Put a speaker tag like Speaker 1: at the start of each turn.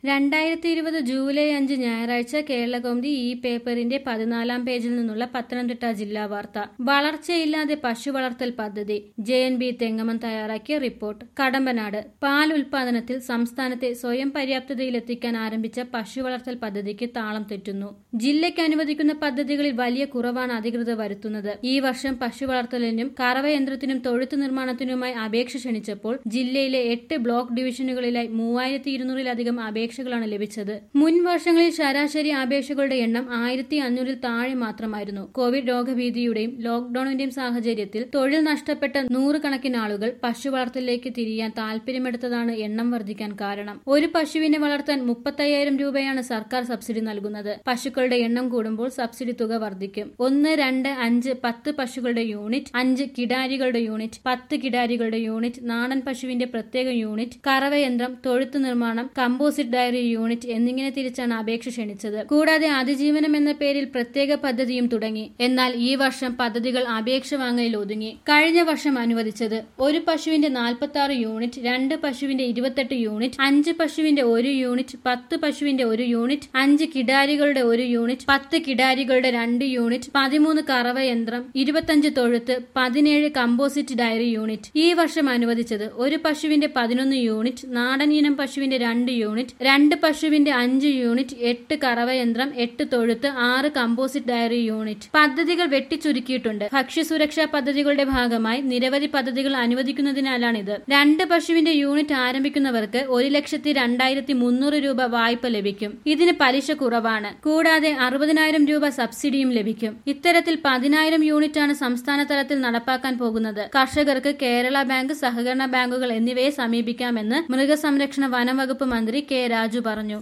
Speaker 1: രണ്ടായിരത്തി ഇരുപത് ജൂലൈ അഞ്ച് ഞായറാഴ്ച കേരളകൗമുദി ഈ പേപ്പറിന്റെ പതിനാലാം പേജിൽ നിന്നുള്ള പത്തനംതിട്ട ജില്ലാ വാർത്ത വളർച്ചയില്ലാതെ പശു വളർത്തൽ പദ്ധതി ജെ എൻ ബി തെങ്ങമൻ തയ്യാറാക്കിയ റിപ്പോർട്ട് കടമ്പനാട് പാൽ ഉൽപാദനത്തിൽ സംസ്ഥാനത്തെ സ്വയം പര്യാപ്തതയിലെത്തിക്കാൻ ആരംഭിച്ച പശു വളർത്തൽ പദ്ധതിക്ക് താളം തെറ്റുന്നു ജില്ലയ്ക്ക് അനുവദിക്കുന്ന പദ്ധതികളിൽ വലിയ കുറവാണ് അധികൃതർ വരുത്തുന്നത് ഈ വർഷം പശു വളർത്തലിനും കറവയന്ത്രത്തിനും തൊഴുത്ത് നിർമ്മാണത്തിനുമായി അപേക്ഷ ക്ഷണിച്ചപ്പോൾ ജില്ലയിലെ എട്ട് ബ്ലോക്ക് ഡിവിഷനുകളിലായി മൂവായിരത്തി ഇരുന്നൂറിലധികം അപേക്ഷകളാണ് ലഭിച്ചത് മുൻ വർഷങ്ങളിൽ ശരാശരി അപേക്ഷകളുടെ എണ്ണം ആയിരത്തി അഞ്ഞൂറിൽ താഴെ മാത്രമായിരുന്നു കോവിഡ് രോഗഭീതിയുടെയും ലോക്ഡൌണിന്റെയും സാഹചര്യത്തിൽ തൊഴിൽ നഷ്ടപ്പെട്ട നൂറുകണക്കിന് ആളുകൾ പശു വളർത്തലിലേക്ക് തിരിയാൻ താൽപര്യമെടുത്തതാണ് എണ്ണം വർദ്ധിക്കാൻ കാരണം ഒരു പശുവിനെ വളർത്താൻ മുപ്പത്തയ്യായിരം രൂപയാണ് സർക്കാർ സബ്സിഡി നൽകുന്നത് പശുക്കളുടെ എണ്ണം കൂടുമ്പോൾ സബ്സിഡി തുക വർദ്ധിക്കും ഒന്ന് രണ്ട് അഞ്ച് പത്ത് പശുക്കളുടെ യൂണിറ്റ് അഞ്ച് കിടാരികളുടെ യൂണിറ്റ് പത്ത് കിടാരികളുടെ യൂണിറ്റ് നാടൻ പശുവിന്റെ പ്രത്യേക യൂണിറ്റ് കറവയന്ത്രം തൊഴുത്ത് നിർമ്മാണം കമ്പോസിറ്റ് ഡയറി യൂണിറ്റ് എന്നിങ്ങനെ തിരിച്ചാണ് അപേക്ഷ ക്ഷണിച്ചത് കൂടാതെ അതിജീവനം എന്ന പേരിൽ പ്രത്യേക പദ്ധതിയും തുടങ്ങി എന്നാൽ ഈ വർഷം പദ്ധതികൾ അപേക്ഷ വാങ്ങലിൽ ഒതുങ്ങി കഴിഞ്ഞ വർഷം അനുവദിച്ചത് ഒരു പശുവിന്റെ നാൽപ്പത്തി ആറ് യൂണിറ്റ് രണ്ട് പശുവിന്റെ ഇരുപത്തെട്ട് യൂണിറ്റ് അഞ്ച് പശുവിന്റെ ഒരു യൂണിറ്റ് പത്ത് പശുവിന്റെ ഒരു യൂണിറ്റ് അഞ്ച് കിടാരികളുടെ ഒരു യൂണിറ്റ് പത്ത് കിടാരികളുടെ രണ്ട് യൂണിറ്റ് പതിമൂന്ന് കറവ യന്ത്രം ഇരുപത്തഞ്ച് തൊഴുത്ത് പതിനേഴ് കമ്പോസിറ്റ് ഡയറി യൂണിറ്റ് ഈ വർഷം അനുവദിച്ചത് ഒരു പശുവിന്റെ പതിനൊന്ന് യൂണിറ്റ് നാടൻ ഇനം പശുവിന്റെ രണ്ട് യൂണിറ്റ് രണ്ട് പശുവിന്റെ അഞ്ച് യൂണിറ്റ് എട്ട് കറവയന്ത്രം എട്ട് തൊഴുത്ത് ആറ് കമ്പോസിറ്റ് ഡയറി യൂണിറ്റ് പദ്ധതികൾ വെട്ടിച്ചുരുക്കിയിട്ടുണ്ട് ഭക്ഷ്യസുരക്ഷാ പദ്ധതികളുടെ ഭാഗമായി നിരവധി പദ്ധതികൾ അനുവദിക്കുന്നതിനാലാണിത് രണ്ട് പശുവിന്റെ യൂണിറ്റ് ആരംഭിക്കുന്നവർക്ക് ഒരു ലക്ഷത്തി രണ്ടായിരത്തി മുന്നൂറ് രൂപ വായ്പ ലഭിക്കും ഇതിന് പലിശ കുറവാണ് കൂടാതെ അറുപതിനായിരം രൂപ സബ്സിഡിയും ലഭിക്കും ഇത്തരത്തിൽ പതിനായിരം യൂണിറ്റാണ് സംസ്ഥാന തലത്തിൽ നടപ്പാക്കാൻ പോകുന്നത് കർഷകർക്ക് കേരള ബാങ്ക് സഹകരണ ബാങ്കുകൾ എന്നിവയെ സമീപിക്കാമെന്ന് മൃഗസംരക്ഷണ വനം വകുപ്പ് മന്ത്രി കെ രാജു പറഞ്ഞു